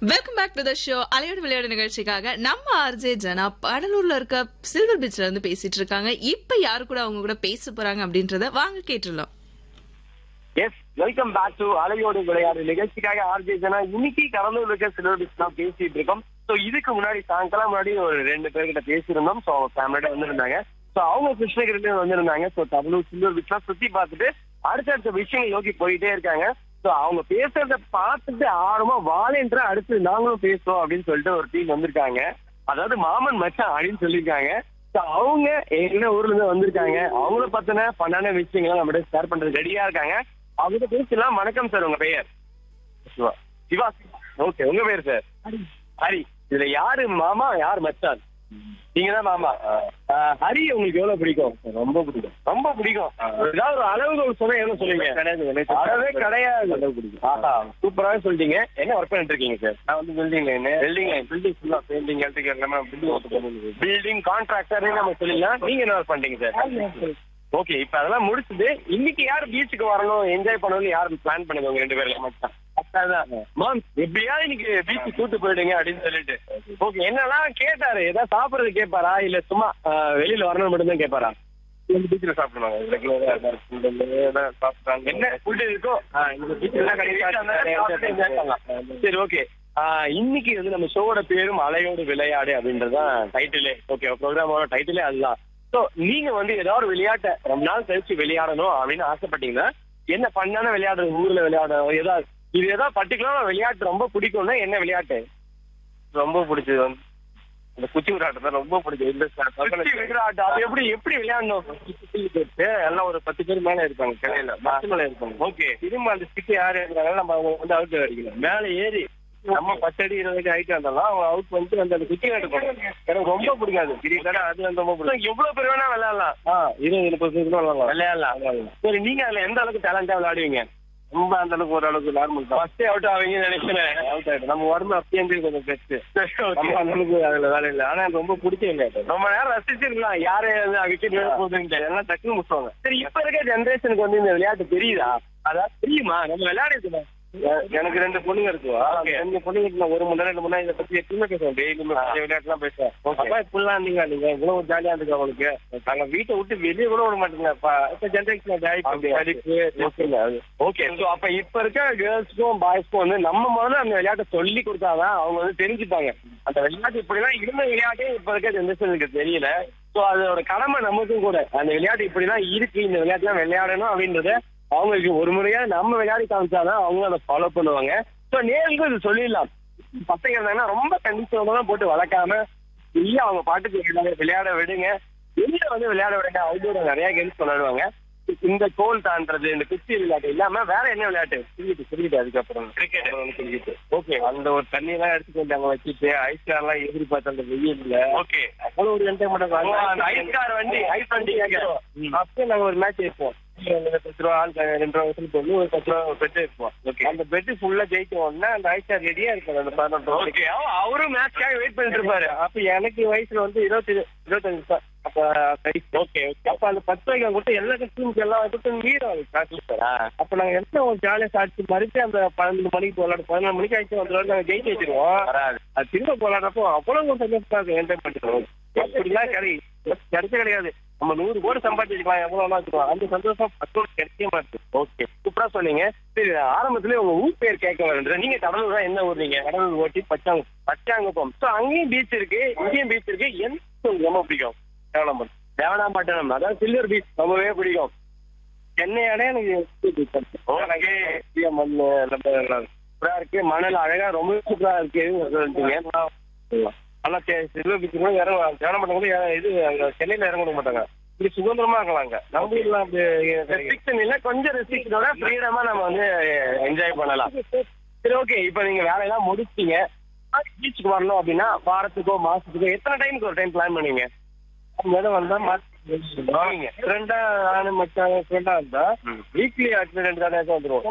welcome back to the show அலையோடு விளையாடு நிகழ்ச்சிக்காக நம்ம ஆர்ஜே ஜனா கடலூர்ல இருக்க சில்வர் பீச்ல இருந்து பேசிட்டு இருக்காங்க இப்ப யாரு கூட அவங்க கூட பேச போறாங்க அப்படின்றத வாங்க கேட்டுடலாம் எஸ் வெல்கம் பேக் டு அலையோடு விளையாடு நிகழ்ச்சிக்காக ஆர்ஜே ஜனா இன்னைக்கு கடலூர் இருக்க சிலபஸ் தான் பேசிட்டு இருக்கோம் சோ இதுக்கு முன்னாடி சாயங்காலம் முன்னாடி ஒரு ரெண்டு பேர்கிட்ட பேசியிருந்தோம் சோ அவங்க ஃபேமிலியோட வந்திருந்தாங்க சோ அவங்க கிருஷ்ணகிரில வந்திருந்தாங்க சோ கடலூர் சில்வர் பீச்லாம் சுத்தி பார்த்துட்டு அடுத்தடுத்த விஷயங்கள் நோக்கி போயிட்டே இருக்காங்க சோ அவங்க பேசுறத பார்த்துட்டு ஆர்வமா வாலேன்ற அடுத்து நாங்களும் பேசுறோம் அப்படின்னு சொல்லிட்டு ஒரு டீம் வந்திருக்காங்க அதாவது மாமன் மச்சான் அப்படின்னு சொல்லியிருக்காங்க So, அவங்க என்ன ஊர்ல இருந்து வந்திருக்காங்க அவங்கள பத்தின பண்ணான விஷயங்களை நம்மகிட்ட ஷேர் பண்றது ரெடியா இருக்காங்க அவங்க பேசலாம் வணக்கம் சார் உங்க பெயர் சிவா சிவா ஓகே உங்க பேர் சார் ஹரி இதுல யாரு மாமா யார் மச்சான் நீங்க தான் மாமா ஆஹ், ஹரி உங்களுக்கு எவ்வளவு பிடிக்கும் ரொம்ப பிடிக்கும் ரொம்ப பிடிக்கும் ஏதாவது ஒரு அளவுகள் சொன்னா என்ன சொல்லுவீங்க கிடையாது அளவே கிடையாது ஆஹா சூப்பராவே சொல்லிட்டீங்க என்ன ஒர்க் பண்ணிட்டு இருக்கீங்க சார் நான் வந்து building line building line building ஃபுல்லா பெயிண்டிங் எலக்ட்ரிக்கல் எல்லாமே பில்டிங் பில்டிங் கான்ட்ராக்டர் நம்ம சொல்லிடலாம் நீங்க என்ன ஒர்க் பண்றீங்க சார் ஓகே இப்ப அதெல்லாம் முடிச்சுது இன்னைக்கு யார் பீச்சுக்கு வரணும் என்ஜாய் பண்ணணும்னு யார் பிளான் பண்ணுங்க உங்க ரெண்டு பேரும் மட்டும் மேம் எப்படியாவது இன்னைக்கு பீச் கூட்டு போயிடுங்க அப்படின்னு சொல்லிட்டு ஓகே என்னெல்லாம் கேட்டாரு ஏதாவது சாப்பிடுறது கேட்பாரா இல்ல சும்மா ஆஹ், வெளியில வரணும் மட்டும் தான் கேட்பாரா இந்த பீச்ல சாப்பிடுவாங்க ரெகுலரா என்ன ஃபுட் இருக்கோ ஆஹ், இந்த பீச்ல கிடைக்கும் சரி ஓகே இன்னைக்கு வந்து நம்ம ஷோவோட பேரும் அலையோடு விளையாடு அப்படின்றதுதான் டைட்டிலே ஓகே ப்ரோக்ராமோட டைட்டிலே அதுதான் ஸோ நீங்க வந்து ஏதாவது ஒரு விளையாட்டை ரொம்ப நாள் கழிச்சு விளையாடணும் அப்படின்னு ஆசைப்பட்டீங்கன்னா என்ன பண்ணான விளையாடு ஊர்ல விளையாடணும் ஏதாவது இது ஏதாவது பர்டிகுலரா விளையாட்டு ரொம்ப பிடிக்கும்னா என்ன விளையாட்டு ரொம்ப பிடிச்சது வந்து இந்த குச்சி விளையாட்டு தான் ரொம்ப பிடிக்கும் இந்த குச்சி விளையாட்டு அது எப்படி எப்படி விளையாடணும் எல்லாம் ஒரு பத்து பேர் மேல இருப்பாங்க கிளையில பத்து மேல இருப்பாங்க ஓகே திரும்ப அந்த ஸ்டிக் யாரு இருக்கிறாங்க நம்ம அவங்க வந்து அவுட் அடிக்கணும் மேல ஏறி நம்ம பத்தடி இருபது அடி ஹைட் வந்தாலும் அவங்க அவுட் வந்து அந்த அந்த குச்சி எடுக்கணும் எனக்கு ரொம்ப பிடிக்காது கிரிக்கெட் அது வந்து ரொம்ப பிடிக்கும் எவ்வளவு பேர் வேணா விளையாடலாம் ஆ இருபது முப்பது பேர் விளையாடலாம் விளையாடலாம் சரி நீங்க அதுல எந்த அளவுக்கு டேலண்டா விளையாடுவீங்க ரொம்ப அந்த அளவுக்கு ஓரளவுக்கு நார்மல் தான் ஃபர்ஸ்ட் அவுட் ஆவீங்கன்னு நினைக்கிறேன் அவுட் ஆயிடும் நம்ம உடம்பு அப்பயே இருந்து கொஞ்சம் பெஸ்ட் நம்ம அந்த அளவுக்கு அதுல வேலை இல்லை ஆனா எனக்கு ரொம்ப பிடிச்ச விளையாட்டு ரொம்ப நேரம் ரசிச்சிருக்கலாம் யாரு விக்கெட் போகுதுன்னு எல்லாம் டக்குனு முடிச்சுவாங்க சரி இப்ப இருக்க ஜெனரேஷனுக்கு வந்து இந்த விளையாட்டு தெரியுதா அதாவது தெரியுமா நம்ம விளையாடிருக்கோம் எனக்கு ரெண்டு பொண்ணுங்க இருக்கு ரெண்டு பொண்ணுங்க நான் ஒரு மணி நேரம் ரெண்டு மணி நேரம் இதை பத்தி எப்பயுமே பேசுவோம் டெய்லி விளையாட்டுலாம் பேசுவேன் அப்பா இப்படிலாம் இருந்தீங்க நீங்க இவ்வளவு ஜாலியா இருக்கு அவங்களுக்கு நாங்க வீட்டை விட்டு வெளியே கூட விட மாட்டீங்க இப்ப ஜென்ரேஷன் ஓகே ஸோ அப்ப இப்ப இருக்க கேர்ள்ஸ்க்கும் பாய்ஸ்க்கும் வந்து நம்ம முதல்ல அந்த விளையாட்டை சொல்லி கொடுத்தாதான் அவங்க வந்து தெரிஞ்சுப்பாங்க அந்த விளையாட்டு இப்படிலாம் இருந்த விளையாட்டே இப்ப இருக்க ஜென்ரேஷனுக்கு தெரியல ஸோ அதோட கடமை நமக்கும் கூட அந்த விளையாட்டு இப்படிலாம் இருக்கு இந்த விளையாட்டுலாம் விளையாடணும் அப்படின்றத அவங்களுக்கு ஒரு முறையா நம்ம விளையாடி காமிச்சாதான் அவங்க அதை ஃபாலோ பண்ணுவாங்க ஸோ நேருக்கும் இது சொல்லிடலாம் பசங்க இருந்தாங்கன்னா ரொம்ப கண்டிஷனோட தான் போட்டு வளர்க்காம இல்ல அவங்க பாட்டுக்கு விளையாட விளையாட விடுங்க வெளியில வந்து விளையாட விடுங்க அவுட்டோர் நிறைய கேம்ஸ் விளையாடுவாங்க இந்த கோல் தாண்டது இந்த குச்சி விளையாட்டு இல்லாம வேற என்ன விளையாட்டு கிரிக்கெட் கிரிக்கெட் அதுக்கப்புறம் கிரிக்கெட் கிரிக்கெட் ஓகே அந்த ஒரு தண்ணி எல்லாம் எடுத்துட்டு வந்தாங்க வச்சுட்டு ஐஸ் கார் எல்லாம் எதிரி பார்த்து அந்த வெயில்ல ஓகே அவ்வளவு ஒரு என்டர்டைன்மெண்ட் ஐஸ் கார் வண்டி ஐஸ் வண்டி அப்போ நாங்க ஒரு மேட்ச் வைப்போம் பத்து ரூபா ஆள் ரெண்டு ரூபா வசூல் பண்ணி ஒரு பத்து ரூபா பெட் வைப்போம் அந்த பெட் ஃபுல்லா ஜெயிக்க உடனே அந்த ஐஸ் கார் ரெடியா இருக்கும் அந்த பதினொன்று ஓகே அவரும் மேட்ச்காக வெயிட் பண்ணிட்டு இருப்பாரு அப்ப எனக்கு வயசுல வந்து இருபத்தி இருபத்தஞ்சு சார் அப்ப ஓகே அப்ப அந்த பத்து ரூபாய்க்கு கொடுத்து எல்லா கஸ்டமருக்கு எல்லாம் கொடுத்து மீறும் காசு சார் அப்ப நாங்க என்ன ஒரு ஜாலியா சாப்பிட்டு மறுபடியும் அந்த பன்னெண்டு மணிக்கு விளையாடு பதினாலு மணிக்கு ஆயிடுச்சு வந்து நாங்க ஜெயிச்சு வச்சிருவோம் அது திரும்ப விளையாடுறப்போ அவ்வளவு ஒரு சந்தோஷமா இருக்கும் என்ஜாய் பண்ணிட்டு அப்படிலாம் கிடையாது கிடைச்ச கிடையாது நம்ம நூறு கோடி சம்பாதிச்சுக்கலாம் எவ்வளவு வேணா வச்சுக்கலாம் அந்த சந்தோஷம் பத்தோடு கிடைக்க மாட்டேன் ஓகே சூப்பரா சொன்னீங்க சரி ஆரம்பத்துல உங்க ஊர் பேர் கேட்க வரேன் நீங்க கடலூர் தான் என்ன ஊர் நீங்க கடலூர் ஓட்டி பச்சாங்க பச்சாங்குப்பம் ஸோ அங்கேயும் பீச் இருக்கு இங்கேயும் பீச் இருக்கு எந்த உங்களுக்கு ரொம்ப பிடிக்கும் தேவனாம்பட்டம் தேவனாம்பட்டினம் அதாவது சில்வர் பீச் ரொம்பவே பிடிக்கும் சென்னையோட எனக்கு ஓகே மண் நம்ம சூப்பரா இருக்கு மணல் அழகா ரொம்ப சூப்பரா இருக்கு சொல்லிட்டீங்க ஆனா சில்வர் பீச் கூட இறங்க தேவனாம்பட்டம் கூட இற- இது அங்க சென்னையில இறங்க விட மாட்டாங்க இப்படி சுதந்திரமா இருக்கலாங்க நம்ம ஊர்ல அப்படி ரெஸ்ட்ரிக்ஷன் இல்ல கொஞ்சம் ரெஸ்ட்ரிக்ஷனோட ஃப்ரீடமா நம்ம வந்து என்ஜாய் பண்ணலாம் சரி ஓகே இப்போ நீங்க வேலையெல்லாம் முடிச்சிட்டீங்க பீச்சுக்கு வரணும் அப்படின்னா வாரத்துக்கோ மாசத்துக்கோ எத்தனை டைமுக்கு ஒரு டைம் பிளான் பண்ணுவீங்க மேடம் வந்தா மாசத்துக்கு ஃப்ரெண்டா நானும் மச்சான் ஃப்ரெண்டா இருந்தா வீக்லி அட்லீஸ்ட் ரெண்டு தடவை வந்துருவோம்